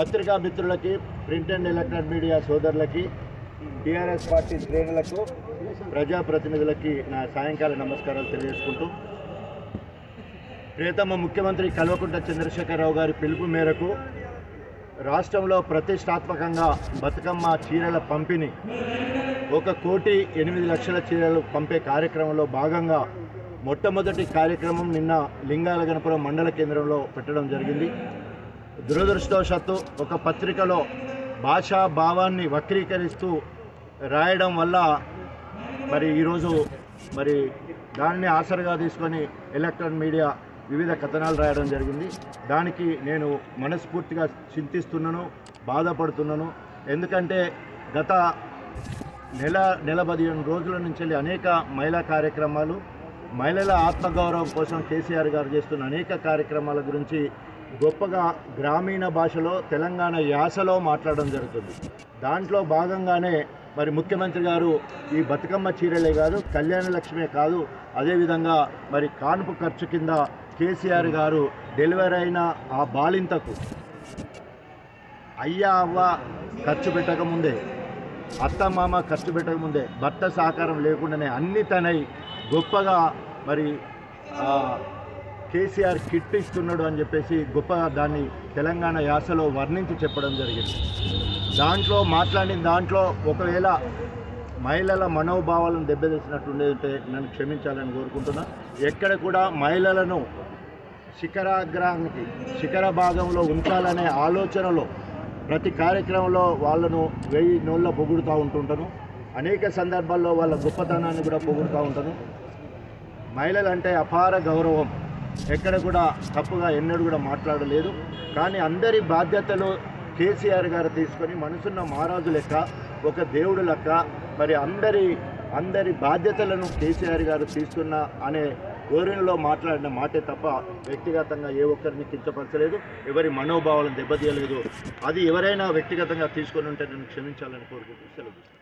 పత్రికా మిత్రులకి print and electronic media సోదరులకి టీఆర్ఎస్ పార్టీ శ్రేణులకు ప్రజాప్రతినిధులకి నా సాయంకాల నమస్కారాలు తెలియజేసుకుంటూ ప్రియతమ ముఖ్యమంత్రి కల్వకుంట్ల చంద్రశేఖరరావు గారి పిలుపు మేరకు రాష్ట్రంలో ప్రతిష్టాత్మకంగా బతుకమ్మ చీరల పంపిణీ ఒక కోటి ఎనిమిది లక్షల చీరలు పంపే కార్యక్రమంలో భాగంగా మొట్టమొదటి కార్యక్రమం నిన్న లింగాల గణపురం మండల కేంద్రంలో పెట్టడం జరిగింది దురదృష్టవశాత్తు ఒక పత్రికలో భాషా భావాన్ని వక్రీకరిస్తూ రాయడం వల్ల మరి ఈరోజు మరి దాన్ని ఆసరగా తీసుకొని ఎలక్ట్రానిక్ మీడియా వివిధ కథనాలు రాయడం జరిగింది దానికి నేను మనస్ఫూర్తిగా చింతిస్తున్నాను బాధపడుతున్నాను ఎందుకంటే గత నెల నెల పదిహేను రోజుల నుంచి వెళ్ళి అనేక మహిళా కార్యక్రమాలు మహిళల ఆత్మగౌరవం కోసం కేసీఆర్ గారు చేస్తున్న అనేక కార్యక్రమాల గురించి గొప్పగా గ్రామీణ భాషలో తెలంగాణ యాసలో మాట్లాడడం జరుగుతుంది దాంట్లో భాగంగానే మరి ముఖ్యమంత్రి గారు ఈ బతుకమ్మ చీరలే కాదు కళ్యాణ లక్ష్మే కాదు అదేవిధంగా మరి కాన్పు ఖర్చు కింద కేసీఆర్ గారు డెలివరీ అయిన ఆ బాలింతకు అయ్యా అవ్వ ఖర్చు పెట్టకముందే అత్త మామ ఖర్చు పెట్టకముందే భర్త సహకారం లేకుండానే అన్ని తనై గొప్పగా మరి ఆ, కేసీఆర్ కిట్ ఇస్తున్నాడు అని చెప్పేసి గొప్పగా దాన్ని తెలంగాణ యాసలో వర్ణించి చెప్పడం జరిగింది దాంట్లో మాట్లాడిన దాంట్లో ఒకవేళ మహిళల మనోభావాలను దెబ్బతీసినట్టుండేదంటే నన్ను క్షమించాలని కోరుకుంటున్నా ఎక్కడ కూడా మహిళలను శిఖరాగ్రానికి శిఖర భాగంలో ఉంచాలనే ఆలోచనలో ప్రతి కార్యక్రమంలో వాళ్ళను వెయ్యి నోళ్ళ పొగుడుతూ ఉంటుంటాను అనేక సందర్భాల్లో వాళ్ళ గొప్పతనాన్ని కూడా పొగుడుతూ ఉంటాను మహిళలంటే అపార గౌరవం ఎక్కడ కూడా తప్పుగా ఎన్నడూ కూడా మాట్లాడలేదు కానీ అందరి బాధ్యతలు కేసీఆర్ గారు తీసుకొని మనసున్న మహారాజు లెక్క ఒక దేవుడు లెక్క మరి అందరి అందరి బాధ్యతలను కేసీఆర్ గారు తీసుకున్న అనే ధోరణిలో మాట్లాడిన మాటే తప్ప వ్యక్తిగతంగా ఏ ఒక్కరిని కించపరచలేదు ఎవరి మనోభావాలను దెబ్బతీయలేదు అది ఎవరైనా వ్యక్తిగతంగా తీసుకొని ఉంటే నన్ను క్షమించాలని కోరుకుంటూ సెలవు